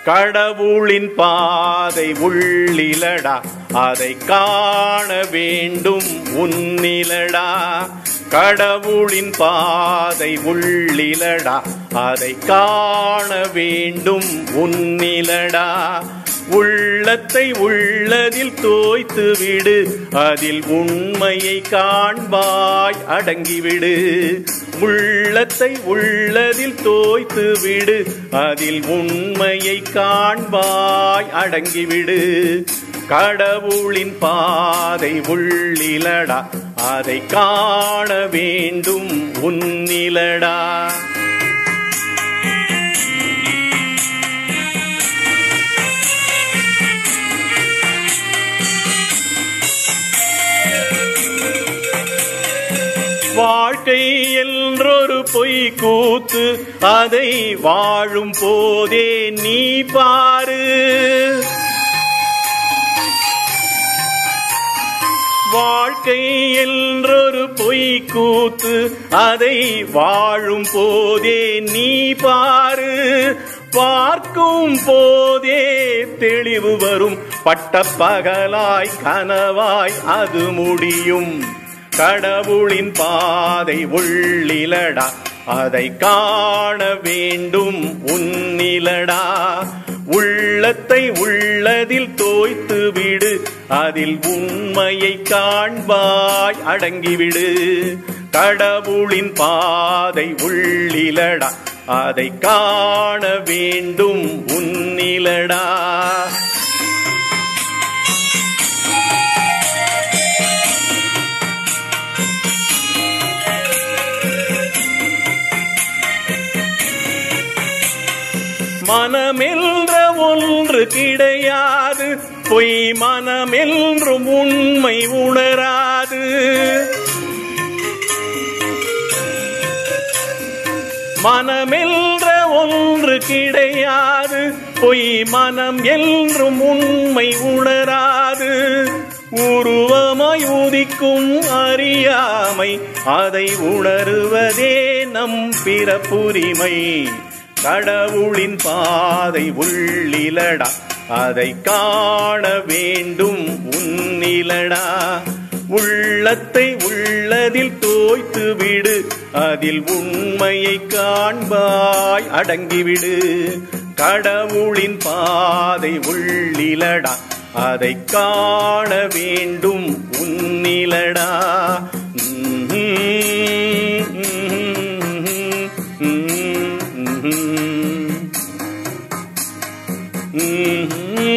கடவுளின் பாதை உள்ளிலடா அதை காண வேண்டும் உன்னிலடா கடவுளின் பாதை உள்ளிலடா அதை காண வேண்டும் உன்னிலடா உள்ளத்தை உள்ளதில் தோய்த்து விடு அதில் உண்மையை காண்பாய் அடங்கிவிடு உள்ளத்தை உள்ளதில் தோய்த்து விடு அதில் உண்மையை காண்பாய் அடங்கிவிடு கடவுளின் பாதை உள்ளிலடா அதை காண வேண்டும் உன்னிலடா வாழ்க்கை என்றொரு பொய் கூத்து அதை வாழும் போதே நீ பாரு வாழ்க்கை என்றொரு பொய் கூத்து அதை வாழும் போதே நீ பாரு பார்க்கும் போதே தெளிவு வரும் பட்ட பகலாய் கனவாய் அது முடியும் கடவுளின் பாதை உள்ளிலடா அதை காண வேண்டும் உன்னிலடா உள்ளத்தை உள்ளதில் தோய்த்து விடு அதில் உண்மையை காண்பாய் அடங்கிவிடு கடவுளின் பாதை உள்ளிலடா அதை காண வேண்டும் உன்னிலடா மனமென்ற ஒன்று கிடையாது பொய் மனமென்றும் உண்மை உணராது மனமென்ற ஒன்று கிடையாது பொய் மனம் என்றும் உண்மை உணராது உருவமாய் உதிக்கும் அறியாமை அதை உணருவதே நம் பிறப்புரிமை கடவுளின் பாதை உள்ளிலடா அதை காண வேண்டும் உன்னிலடா உள்ளத்தை உள்ளதில் தோய்த்து விடு அதில் உண்மையை காண்பாய் அடங்கிவிடு கடவுளின் பாதை உள்ளிலடா அதை காண வேண்டும் உன்னிலடா Mm-hmm.